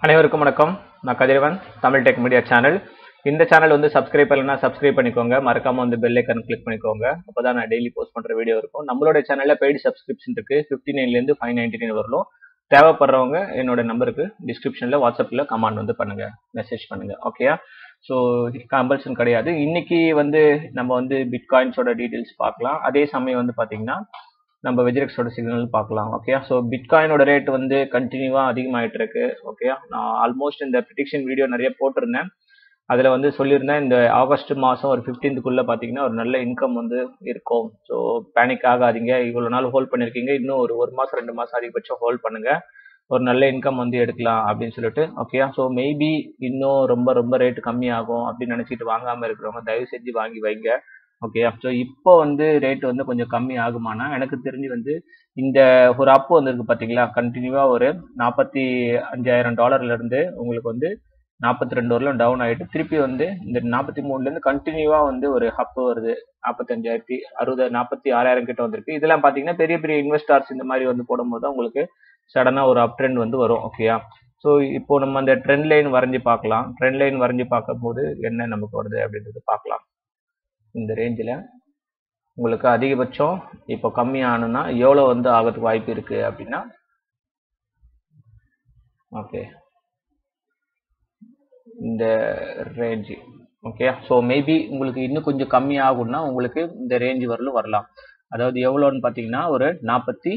அனைவருக்கும் வணக்கம் நான் Kathiravan Tamil tech media channel இந்த சேனல் வந்து சப்ஸ்கிரைப் பண்ணலனா சப்ஸ்கிரைப் பண்ணிக்கோங்க மறக்காம வந்து பெல் ஐக்கன் கிளிக் பண்ணிக்கோங்க அப்பதான் நான் டெய்லி போஸ்ட் பண்ற வீடியோ இருக்கும் நம்மளோட சேனல்ல பெய்டு சப்ஸ்கிரிப்ஷன் இருக்கு ஃபிஃப்டி நைன்லேருந்து ஃபைவ் நைன்டி நைன் வரலும் தேவைப்படுறவங்க என்னோட நம்பருக்கு டிஸ்கிரிப்ஷன்ல வாட்ஸ்அப்ல கமெண்ட் வந்து பண்ணுங்க மெசேஜ் பண்ணுங்க ஓகேயா ஸோ கம்பல்சன் கிடையாது இன்னைக்கு வந்து நம்ம வந்து பிட்காயின்ஸோட டீட்டெயில்ஸ் பார்க்கலாம் அதே சமயம் வந்து பாத்தீங்கன்னா நம்ம வெஜிரெக்ஸோட சிக்னல் பார்க்கலாம் ஓகே ஸோ பிட்காயினோட ரேட் வந்து கண்டினியூவாக அதிகமாயிட்டு இருக்கு ஓகே நான் ஆல்மோஸ்ட் இந்த ப்ரிடிக்ஷன் வீடியோ நிறைய போட்டிருந்தேன் அதில் வந்து சொல்லியிருந்தேன் இந்த ஆகஸ்ட் மாதம் ஒரு ஃபிஃப்டீன்த்துக்குள்ளே பார்த்தீங்கன்னா ஒரு நல்ல இன்கம் வந்து இருக்கும் ஸோ பேனிக் ஆகாதீங்க இவ்வளோ நாள் ஹோல்ட் பண்ணியிருக்கீங்க இன்னும் ஒரு ஒரு மாதம் ரெண்டு மாதம் அதிகபட்சம் ஹோல்ட் பண்ணுங்க ஒரு நல்ல இன்கம் வந்து எடுக்கலாம் அப்படின்னு சொல்லிட்டு ஓகே ஸோ மேபி இன்னும் ரொம்ப ரொம்ப ரேட் கம்மியாகும் அப்படின்னு நினச்சிட்டு வாங்காமல் இருக்கிறவங்க தயவு செஞ்சு வாங்கி வைங்க ஓகே ஸோ இப்போ வந்து ரேட் வந்து கொஞ்சம் கம்மி ஆகுமானா எனக்கு தெரிஞ்சு வந்து இந்த ஒரு அப் வந்திருக்கு பார்த்தீங்களா கண்டினியூவாக ஒரு நாற்பத்தி அஞ்சாயிரம் டாலர்ல இருந்து உங்களுக்கு வந்து நாற்பத்தி ரெண்டு வரலாம் டவுன் ஆகிட்டு திருப்பி வந்து இந்த நாற்பத்தி மூணுலேருந்து கண்டினியூவாக வந்து ஒரு ஹப் வருது நாற்பத்தஞ்சாயிரத்தி அறுபது நாற்பத்தி ஆறாயிரம் கிட்ட வந்திருக்கு இதெல்லாம் பார்த்தீங்கன்னா பெரிய பெரிய இன்வெஸ்டார்ஸ் இந்த மாதிரி வந்து போடும்போது தான் உங்களுக்கு சடனாக ஒரு அப் ட்ரெண்ட் வந்து வரும் ஓகேயா ஸோ இப்போ நம்ம அந்த ட்ரெண்ட் லைன் வரைஞ்சி பார்க்கலாம் ட்ரெண்ட் லைன் வரைஞ்சி பார்க்கும்போது என்ன நமக்கு வருது அப்படின்றது பார்க்கலாம் இந்த ரேஞ்சில் உங்களுக்கு அதிகபட்சம் இப்போ கம்மியானுன்னா எவ்வளோ வந்து ஆகிறதுக்கு வாய்ப்பு இருக்கு அப்படின்னா ஓகே இந்த ரேஞ்சு ஓகே ஸோ மேபி உங்களுக்கு இன்னும் கொஞ்சம் கம்மி ஆகும்னா உங்களுக்கு இந்த ரேஞ்சு வரலும் வரலாம் அதாவது எவ்வளோன்னு பார்த்தீங்கன்னா ஒரு நாற்பத்தி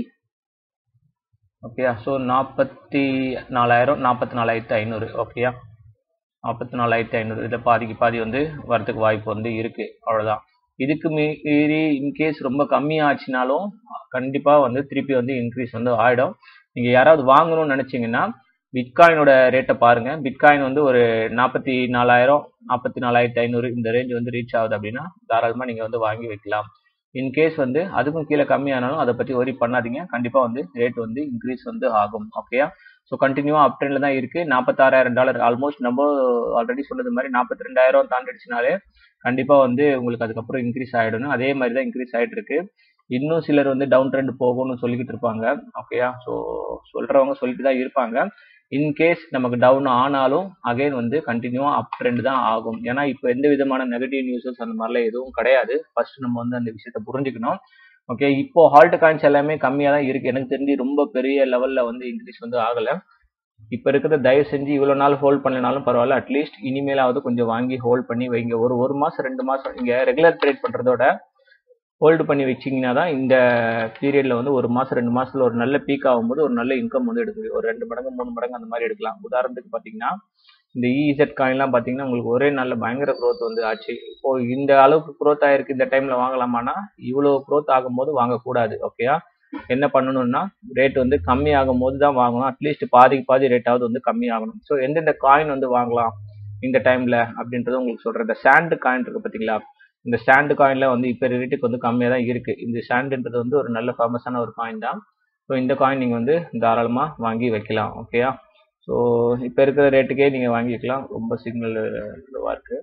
ஓகேயா ஸோ நாற்பத்தி நாலாயிரம் நாற்பத்தி நாலாயிரத்தி ஐநூறு ஓகேயா நாற்பத்தி நாலாயிரத்தி ஐநூறு இதில் பாதிக்கு பாதி வந்து வரதுக்கு வாய்ப்பு வந்து இருக்குது அவ்வளோதான் இதுக்கு மீறி இன்கேஸ் ரொம்ப கம்மியாச்சுனாலும் கண்டிப்பாக வந்து திருப்பி வந்து இன்க்ரீஸ் வந்து ஆகிடும் நீங்கள் யாராவது வாங்கணும்னு நினச்சிங்கன்னா பிட்காயினோட ரேட்டை பாருங்கள் பிட்காயின் வந்து ஒரு நாற்பத்தி நாலாயிரம் நாற்பத்தி நாலாயிரத்தி ஐநூறு இந்த ரேஞ்ச் வந்து ரீச் ஆகுது அப்படின்னா தாராளமாக நீங்கள் வந்து வாங்கி வைக்கலாம் இன்கேஸ் வந்து அதுக்கும் கீழே கம்மியானாலும் அதை பற்றி ஒரி பண்ணாதீங்க கண்டிப்பாக வந்து ரேட் வந்து இன்க்ரீஸ் வந்து ஆகும் ஓகேயா ஸோ கண்டினியூவாக அப் ட்ரெண்டில் தான் இருக்குது நாற்பத்தாறாயிரம் டாலர் ஆல்மோஸ்ட் நம்ம ஆல்ரெடி சொன்னது மாதிரி நாற்பத்தி ரெண்டாயிரம் தாண்டிடுச்சுனாலே கண்டிப்பாக வந்து உங்களுக்கு அதுக்கப்புறம் இன்க்ரீஸ் ஆகிடணும் அதே மாதிரி தான் இன்க்ரீஸ் ஆகிட்டு இருக்கு இன்னும் சிலர் வந்து டவுன் ட்ரெண்ட் போகும்னு சொல்லிக்கிட்டு இருப்பாங்க ஓகேயா ஸோ சொல்கிறவங்க சொல்லிட்டு தான் இருப்பாங்க இன்கேஸ் நமக்கு டவுன் ஆனாலும் அகைன் வந்து கண்டினியூவாக அப் ட்ரெண்ட் தான் ஆகும் ஏன்னா இப்போ எந்த விதமான நெகட்டிவ் நியூஸஸ் அந்த மாதிரிலாம் எதுவும் கிடையாது ஃபர்ஸ்ட் நம்ம வந்து அந்த விஷயத்த புரிஞ்சுக்கணும் ஓகே இப்போ ஹால்ட் காயின்ஸ் எல்லாமே கம்மியாக தான் இருக்கு எனக்கு தெரிஞ்சு ரொம்ப பெரிய லெவலில் வந்து இன்க்ரீஸ் வந்து ஆகலை இப்போ இருக்கிறத தயவு செஞ்சு இவ்வளோ நாள் ஹோல்ட் பண்ணலனாலும் பரவாயில்ல அட்லீஸ்ட் இனிமேலாவது கொஞ்சம் வாங்கி ஹோல்ட் பண்ணி வைங்க ஒரு ஒரு மாதம் ரெண்டு மாதம் நீங்கள் ரெகுலர் ட்ரேட் பண்ணுறதோட ஹோல்டு பண்ணி வச்சிங்கன்னா தான் இந்த பீரியடில் வந்து ஒரு மாதம் ரெண்டு மாதத்தில் ஒரு நல்ல பீக் ஆகும்போது ஒரு நல்ல இன்கம் வந்து எடுக்க முடியும் ஒரு ரெண்டு மடங்கு மூணு மடங்கு அந்த மாதிரி எடுக்கலாம் உதாரணத்துக்கு பார்த்தீங்கன்னா இந்த இசட் காயின்லாம் பார்த்தீங்கன்னா உங்களுக்கு ஒரே நல்ல பயங்கர க்ரோத் வந்து ஆச்சு இப்போ இந்த அளவுக்கு க்ரோத் ஆயிருக்கு இந்த டைமில் வாங்கலாமான்னா இவ்வளோ க்ரோத் ஆகும்போது வாங்கக்கூடாது ஓகேயா என்ன பண்ணணும்னா ரேட் வந்து கம்மி ஆகும் போது தான் வாங்கணும் அட்லீஸ்ட் பாதிக்கு பாதி ரேட்டாவது வந்து கம்மி ஆகணும் ஸோ எந்தெந்த காயின் வந்து வாங்கலாம் இந்த டைமில் அப்படின்றது உங்களுக்கு சொல்கிறேன் இந்த சாண்டு காயின் இருக்கு பார்த்தீங்களா இந்த ஸ்டாண்டு காயின்ல வந்து இப்போ ரேட்டுக்கு வந்து கம்மியாக தான் இருக்கு இந்த ஸ்டாண்டுன்றது வந்து ஒரு நல்ல ஃபேமஸான ஒரு காயின் தான் ஸோ இந்த காயின் நீங்கள் வந்து தாராளமாக வாங்கி வைக்கலாம் ஓகேயா ஸோ இப்போ இருக்கிற ரேட்டுக்கே நீங்கள் வாங்கிக்கலாம் ரொம்ப சிக்னல் இதுவாக இருக்கு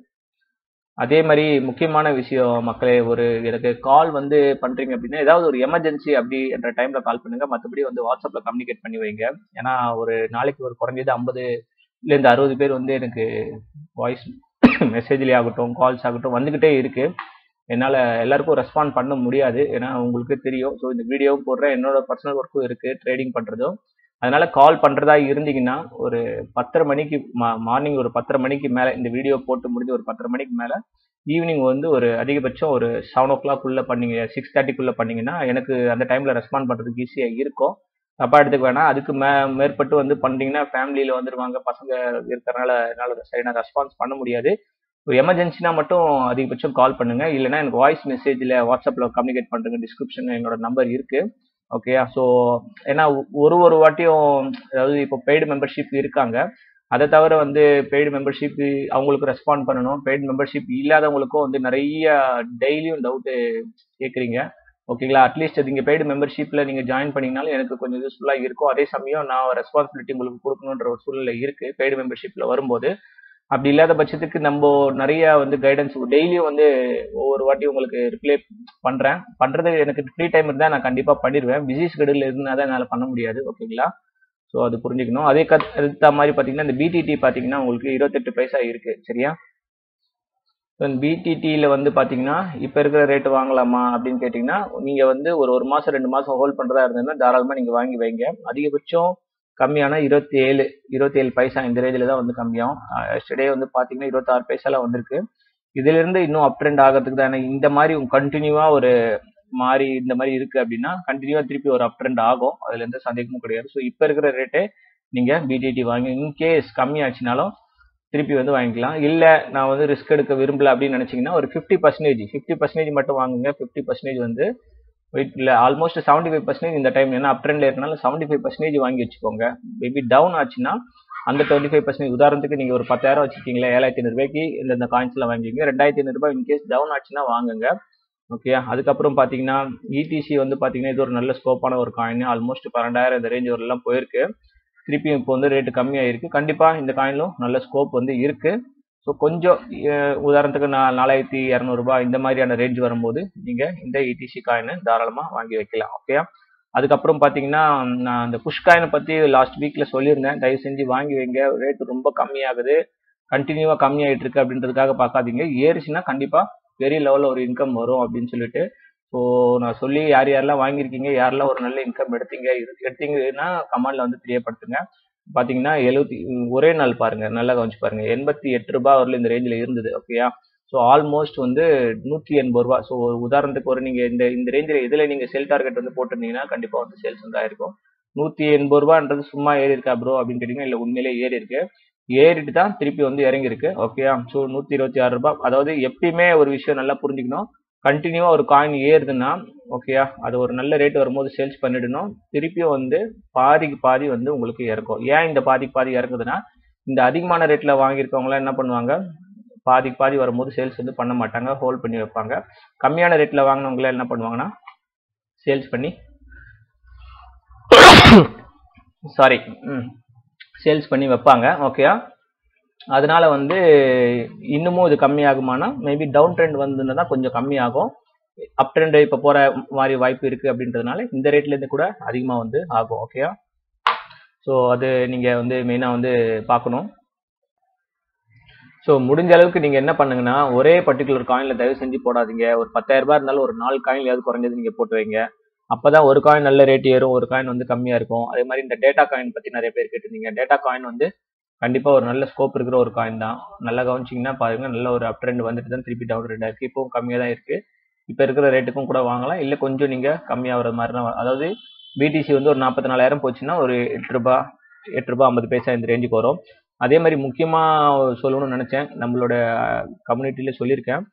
அதே மாதிரி முக்கியமான விஷயம் மக்களே ஒரு எனக்கு கால் வந்து பண்றீங்க அப்படின்னா ஏதாவது ஒரு எமர்ஜென்சி அப்படி என்ற டைம்ல கால் பண்ணுங்க மற்றபடி வந்து வாட்ஸ்அப்ல கம்யூனிகேட் பண்ணி வைங்க ஏன்னா ஒரு நாளைக்கு ஒரு குறைஞ்சது ஐம்பதுலேருந்து அறுபது பேர் வந்து எனக்கு வாய்ஸ் மெசேஜ்லேயே ஆகட்டும் கால்ஸ் ஆகட்டும் வந்துக்கிட்டே இருக்கு என்னால் எல்லாருக்கும் ரெஸ்பாண்ட் பண்ண முடியாது ஏன்னா உங்களுக்கு தெரியும் ஸோ இந்த வீடியோவும் போடுறேன் என்னோட பர்சனல் ஒர்க்கும் இருக்கு ட்ரேடிங் பண்ணுறதும் அதனால கால் பண்ணுறதா இருந்தீங்கன்னா ஒரு பத்தரை மணிக்கு மார்னிங் ஒரு பத்தரை மணிக்கு மேலே இந்த வீடியோ போட்டு முடிஞ்சு ஒரு பத்தரை மணிக்கு மேலே ஈவினிங் வந்து ஒரு அதிகபட்சம் ஒரு செவன் ஓ கிளாக்குள்ளே பண்ணீங்க சிக்ஸ் தேர்ட்டிக்குள்ளே பண்ணீங்கன்னா எனக்கு அந்த டைமில் ரெஸ்பாண்ட் பண்ணுறதுக்கு ஈஸியாக இருக்கும் தப்பா எடுத்துக்க வேணாம் அதுக்கு மே மேற்பட்டு வந்து பண்ணீங்கன்னா ஃபேமிலியில் வந்துருவாங்க பசங்க இருக்கிறனால என்னால் சரியான ரெஸ்பான்ஸ் பண்ண முடியாது ஒரு எமர்ஜென்சினா மட்டும் அதிகபட்சம் கால் பண்ணுங்க இல்லைன்னா எனக்கு வாய்ஸ் மெசேஜில் வாட்ஸ்அப்பில் கம்யூனிகேட் பண்ணுறங்க டிஸ்கிரிப்ஷன் என்னோட நம்பர் இருக்கு ஓகேயா ஸோ ஏன்னா ஒரு ஒரு வாட்டியும் அதாவது இப்போ பெய்டு மெம்பர்ஷிப் இருக்காங்க அதை தவிர வந்து பெய்டு மெம்பர்ஷிப் அவங்களுக்கு ரெஸ்பாண்ட் பண்ணணும் பெய்டு மெம்பர்ஷிப் இல்லாதவங்களுக்கும் வந்து நிறைய டெய்லியும் டவுட்டு கேட்குறீங்க ஓகேங்களா அட்லீஸ்ட் நீங்கள் பெய்டு மெம்பர்ஷிப்பில் நீங்கள் ஜாயின் பண்ணிங்கனாலும் எனக்கு கொஞ்சம் யூஸ்ஃபுல்லாக இருக்கும் அதே சமயம் நான் ரெஸ்பான்சிபிலிட்டி உங்களுக்கு கொடுக்கணுன்ற ஒரு சூழ்நிலை இருக்குது பெய்டு மெம்பர்ஷிப்பில் வரும்போது அப்படி இல்லாத பட்சத்துக்கு நம்ம நிறைய வந்து கைடன்ஸ் டெய்லியும் வந்து ஒவ்வொரு வாட்டி உங்களுக்கு ரிப்ளை பண்றேன் பண்றது எனக்கு ஃப்ரீ டைம் இருந்தா நான் கண்டிப்பா பண்ணிடுவேன் பிஸி ஸ்கெடியூல் இருந்தால் தான் என்னால் பண்ண முடியாது ஓகேங்களா ஸோ அது புரிஞ்சுக்கணும் அதே கத் அடுத்த மாதிரி பார்த்தீங்கன்னா இந்த பிடிடி பார்த்தீங்கன்னா உங்களுக்கு இருபத்தெட்டு பைசா இருக்கு சரியா பிடிடியில் வந்து பார்த்தீங்கன்னா இப்போ இருக்கிற ரேட்டு வாங்கலாமா அப்படின்னு கேட்டிங்கன்னா நீங்கள் வந்து ஒரு ஒரு மாதம் ரெண்டு மாதம் ஹோல்ட் பண்ணுறதா இருந்ததுன்னா தாராளமாக நீங்கள் வாங்கி வைங்க அதிகபட்சம் கம்மியான இருபத்தி ஏழு இருபத்தி ஏழு பைசா இந்த ரேஞ்சில் தான் வந்து கம்மியாகும் எஸ்டர்டே வந்து பார்த்தீங்கன்னா இருபத்தாறு பைசாலாம் வந்திருக்கு இதிலிருந்து இன்னும் அப் ட்ரெண்ட் ஆகிறதுக்கு தான் இந்த மாதிரி கண்டினியூவாக ஒரு மாறி இந்த மாதிரி இருக்கு அப்படின்னா கண்டினியூவாக திருப்பி ஒரு அப் ட்ரெண்ட் ஆகும் அதில் எந்த சந்தேகமும் கிடையாது ஸோ இப்போ இருக்கிற ரேட்டே நீங்கள் பிடிடி வாங்கி இன்கேஸ் கம்மியாச்சுனாலும் திருப்பி வந்து வாங்கிக்கலாம் இல்லை நான் வந்து ரிஸ்க் எடுக்க விரும்பல அப்படின்னு நினச்சிங்கன்னா ஒரு ஃபிஃப்டி பர்சன்டேஜ் ஃபிஃப்டி பர்சன்டேஜ் மட்டும் வாங்குங்க ஃபிஃப்டி பர்சன்டேஜ் வந்து வெயிட் இல்லை ஆல்மோஸ்ட் செவன்டி ஃபைவ் பர்சன்டேஜ் இந்த டைம் ஏன்னா அப் ட்ரெண்டில் இருக்கனால செவன்டி ஃபைவ் பர்சன்டேஜ் வாங்கி வச்சுக்கோங்க மேபி டவுன் ஆச்சுன்னா அந்த டுவெண்ட்டி ஃபைவ் பர்சன்டேஜ் உதாரணத்துக்கு நீங்கள் ஒரு பத்தாயிரம் வச்சுருக்கீங்களா ஏழாயிரத்தி ஐநூறுபாய்க்கு இந்த இந்த காயின்ஸ்லாம் வாங்கிக்கிங்க ரெண்டாயிரத்தி ஐநூறுபா இன்கேஸ் டவுன் ஆச்சுன்னா வாங்குங்க ஓகே அதுக்கப்புறம் பார்த்தீங்கன்னா இடிசி வந்து பார்த்தீங்கன்னா இது ஒரு நல்ல ஸ்கோப்பான ஒரு காயின் ஆல்மோஸ்ட் பன்னெண்டாயிரம் இந்த ரேஞ்ச் வரலாம் போயிருக்கு திருப்பியும் இப்போ வந்து ரேட்டு கம்மியாக இருக்குது கண்டிப்பாக இந்த காயினும் நல்ல ஸ்கோப் வந்து இருக்குது ஸோ கொஞ்சம் உதாரணத்துக்கு நான் நாலாயிரத்தி இரநூறுபா இந்த மாதிரியான ரேஞ்ச் வரும்போது நீங்கள் இந்த இடிசி காயினை தாராளமாக வாங்கி வைக்கலாம் ஓகே அதுக்கப்புறம் பார்த்தீங்கன்னா நான் அந்த புஷ் காயினை பற்றி லாஸ்ட் வீக்கில் சொல்லியிருந்தேன் தயவு செஞ்சு வாங்கி வைங்க ரேட்டு ரொம்ப கம்மியாகுது கண்டினியூவாக கம்மியாகிட்டு இருக்கு அப்படின்றதுக்காக பார்க்காதீங்க ஏறிச்சுன்னா கண்டிப்பாக பெரிய லெவலில் ஒரு இன்கம் வரும் அப்படின்னு சொல்லிட்டு ஸோ நான் சொல்லி யார் யாரெல்லாம் வாங்கியிருக்கீங்க யாரெல்லாம் ஒரு நல்ல இன்கம் எடுத்தீங்க எடுத்தீங்கன்னா கமெண்ட்ல வந்து தெரியப்படுத்துங்க பார்த்தீங்கன்னா எழுபத்தி ஒரே நாள் பாருங்க நல்லா கவனிச்சு பாருங்க எண்பத்தி எட்டு ரூபாய் வரல இந்த ரேஞ்சில் இருந்தது ஓகேயா ஸோ ஆல்மோஸ்ட் வந்து நூற்றி எண்பது ரூபா ஸோ உதாரணத்துக்கு ஒரு நீங்கள் இந்த இந்த ரேஞ்சில் இதில் நீங்கள் செல் டார்கெட் வந்து போட்டிருந்தீங்கன்னா கண்டிப்பாக வந்து சேல்ஸ் வந்து ஆயிருக்கும் நூற்றி எண்பது ரூபான்றது சும்மா ஏறி இருக்கா ப்ரோ அப்படின்னு கேட்டிங்கன்னா இல்லை உண்மையிலே ஏறி இருக்கு ஏறிட்டு தான் திருப்பி வந்து இறங்கியிருக்கு ஓகேயா ஸோ நூற்றி இருபத்தி ஆறு ரூபாய் அதாவது எப்பயுமே ஒரு விஷயம் நல்லா புரிஞ்சுக்கணும் கண்டினியூவாக ஒரு காயின் ஏறுதுன்னா ஓகேயா அது ஒரு நல்ல ரேட் வரும்போது சேல்ஸ் பண்ணிடணும் திருப்பியும் வந்து பாதிக்கு பாதி வந்து உங்களுக்கு இறக்கும் ஏன் இந்த பாதிக்கு பாதி இறக்குதுன்னா இந்த அதிகமான ரேட்டில் வாங்கியிருக்கவங்களாம் என்ன பண்ணுவாங்க பாதிக்கு பாதி வரும்போது சேல்ஸ் வந்து பண்ண மாட்டாங்க ஹோல்ட் பண்ணி வைப்பாங்க கம்மியான ரேட்டில் வாங்கினவங்கள என்ன பண்ணுவாங்கன்னா சேல்ஸ் பண்ணி சாரி சேல்ஸ் பண்ணி வைப்பாங்க ஓகேயா அதனால வந்து இன்னமும் இது கம்மியாகுமானா மேபி டவுன் ட்ரெண்ட் வந்ததுன்னா கொஞ்சம் கம்மியாகும் அப் ட்ரெண்ட் இப்போ போகிற மாதிரி வாய்ப்பு இருக்குது அப்படின்றதுனால இந்த ரேட்லேருந்து கூட அதிகமாக வந்து ஆகும் ஓகேயா ஸோ அது நீங்கள் வந்து மெயினாக வந்து பார்க்கணும் ஸோ முடிஞ்ச அளவுக்கு நீங்கள் என்ன பண்ணுங்கன்னா ஒரே பர்டிகுலர் காயினில் தயவு செஞ்சு போடாதீங்க ஒரு பத்தாயிரம் ரூபாய் இருந்தாலும் ஒரு நாலு காயின்லையாவது குறைஞ்சது நீங்கள் போட்டு வைங்க அப்பதான் ஒரு காயின் நல்ல ரேட் ஏறும் ஒரு காயின் வந்து கம்மியாக இருக்கும் அதே மாதிரி இந்த டேட்டா காயின் பற்றி நிறைய பேர் கேட்டிருந்தீங்க டேட்டா காயின் வந்து கண்டிப்பாக ஒரு நல்ல ஸ்கோப் இருக்கிற ஒரு காயின் தான் நல்லா கவனிச்சிங்கன்னா பாருங்க நல்ல ஒரு அப் ட்ரெண்ட் வந்துட்டு தான் திருப்பி டவுன் ட்ரெண்ட் இருக்குது இப்போவும் கம்மியாக தான் இருக்குது இப்போ இருக்கிற ரேட்டுக்கும் கூட வாங்கலாம் இல்லை கொஞ்சம் நீங்கள் கம்மியாகிற மாதிரி தான் அதாவது பிடிசி வந்து ஒரு நாற்பத்தி நாலாயிரம் போச்சுன்னா ஒரு எட்டு ரூபா எட்டு ரூபா ஐம்பது பைசா இந்த ரேஞ்சுக்கு வரும் அதே மாதிரி முக்கியமாக சொல்லணும்னு நினச்சேன் நம்மளோட கம்யூனிட்டியில் சொல்லியிருக்கேன்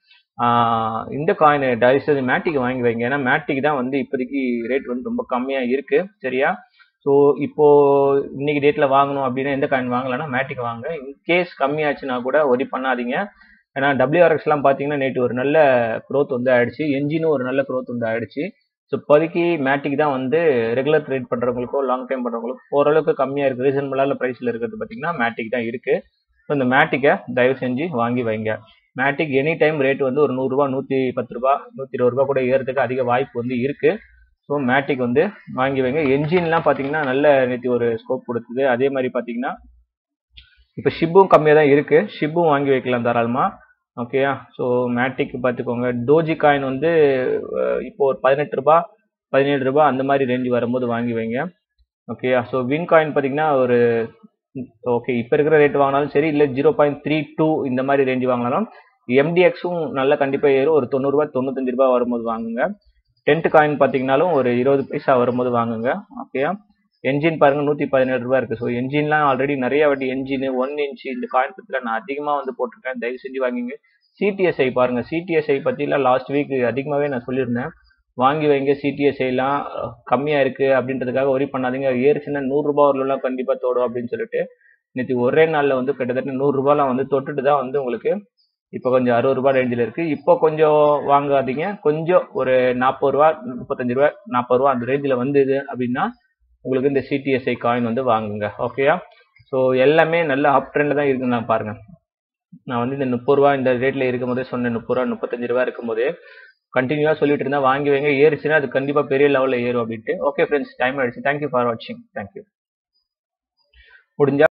இந்த காயின் டைசஸ் மேட்டிக் வாங்கி வைங்க ஏன்னா மேட்டிக் தான் வந்து இப்போதைக்கு ரேட் வந்து ரொம்ப கம்மியாக இருக்குது சரியா ஸோ இப்போ இன்னைக்கு டேட்ல வாங்கணும் அப்படின்னா எந்த காயின் வாங்கலன்னா மேட்டிக் வாங்க இன்கேஸ் கம்மியாச்சுன்னா கூட ஒரி பண்ணாதீங்க ஏன்னா டபிள்யூஆர்எக்ஸ்லாம் பார்த்தீங்கன்னா நேற்று ஒரு நல்ல க்ரோத் வந்து ஆயிடுச்சு என்ஜினும் ஒரு நல்ல க்ரோத் வந்து ஆயிடுச்சு ஸோ இப்போதைக்கு மேட்டிக் தான் வந்து ரெகுலர் ட்ரேட் பண்ணுறவங்களுக்கோ லாங் டைம் பண்ணுறவங்களுக்கோ ஓரளவுக்கு கம்மியாக இருக்குது ரீசனபிளான ப்ரைஸில் இருக்கிறது பார்த்தீங்கன்னா மேட்டிக் தான் இருக்குது ஸோ இந்த மேட்டிக்கை தயவு செஞ்சு வாங்கி வைங்க மேட்டிக் எனி டைம் ரேட் வந்து ஒரு நூறுரூவா நூற்றி பத்து ரூபா நூற்றி இருபது ரூபா கூட ஏறதுக்கு அதிக வாய்ப்பு வந்து இருக்குது ஸோ மேட்டிக் வந்து வாங்கி வைங்க என்ஜின்லாம் பார்த்தீங்கன்னா நல்ல நேற்று ஒரு ஸ்கோப் கொடுத்தது அதே மாதிரி பார்த்தீங்கன்னா இப்போ ஷிப்பும் கம்மியாக தான் இருக்குது ஷிப்பும் வாங்கி வைக்கலாம் தாராளமாக ஓகேயா ஸோ மேட்டிக் பார்த்துக்கோங்க டோஜி காயின் வந்து இப்போ ஒரு பதினெட்டு ரூபா பதினேழு ரூபா அந்த மாதிரி ரேஞ்ச் வரும்போது வாங்கி வைங்க ஓகேயா ஸோ வின் காயின் பார்த்தீங்கன்னா ஒரு ஓகே இப்போ இருக்கிற ரேட் வாங்கினாலும் சரி இல்லை ஜீரோ பாயிண்ட் த்ரீ டூ இந்த மாதிரி ரேஞ்ச் வாங்கினாலும் எம்டிஎக்ஸும் நல்லா கண்டிப்பாக ஏறும் ஒரு தொண்ணூறுரூவா தொண்ணூத்தஞ்சு ரூபா வரும்போது வாங்குங்க டென்ட் காயின் பார்த்தீங்கனாலும் ஒரு இருபது பைசா வரும்போது வாங்குங்க ஓகேயா என்ஜின் பாருங்க நூற்றி பதினேழு ரூபா இருக்குது ஸோ என்ஜின்லாம் ஆல்ரெடி நிறைய வாட்டி என்ஜின் ஒன் இன்ச்சு இந்த காயின் பற்றிலாம் நான் அதிகமாக வந்து போட்டிருக்கேன் தயவு செஞ்சு வாங்கிங்க சிடிஎஸ்ஐ பாருங்க சிடிஎஸ்ஐ பற்றிலாம் லாஸ்ட் வீக் அதிகமாகவே நான் சொல்லியிருந்தேன் வாங்கி வைங்க சிடிஎஸ்ஐலாம் கம்மியாக இருக்குது அப்படின்றதுக்காக ஒரி பண்ணாதீங்க ஏறுச்சுன்னா நூறுரூபா வரலாம் கண்டிப்பாக தோடும் அப்படின்னு சொல்லிட்டு நேற்று ஒரே நாளில் வந்து கிட்டத்தட்ட நூறுரூபாலாம் வந்து தொட்டுட்டு தான் வந்து உங்களுக்கு இப்போ கொஞ்சம் அறுபது ரூபாய் ரேஞ்சில் இருக்குது இப்போ கொஞ்சம் வாங்காதீங்க கொஞ்சம் ஒரு நாற்பது ரூபா முப்பத்தஞ்சு ரூபா நாற்பது ரூபா அந்த ரேஞ்சில் வந்தது அப்படின்னா உங்களுக்கு இந்த சிடிஎஸ்ஐ காயின் வந்து வாங்குங்க ஓகேயா ஸோ எல்லாமே நல்ல அப் ட்ரெண்டில் தான் இருக்குன்னு நான் பாருங்க நான் வந்து இந்த முப்பது ரூபா இந்த ரேட்டில் இருக்கும் போதே சொன்னேன் முப்பது ரூபா முப்பத்தஞ்சு ரூபா இருக்கும் போதே கண்டினியூவாக சொல்லிட்டு இருந்தா வாங்கி வைங்க ஏறிச்சுன்னா அது கண்டிப்பாக பெரிய லெவலில் ஏறும் அப்படின்ட்டு ஓகே ஃப்ரெண்ட்ஸ் டைம் ஆயிடுச்சு தேங்க்யூ ஃபார் வாட்சிங் தேங்க்யூ முடிஞ்சா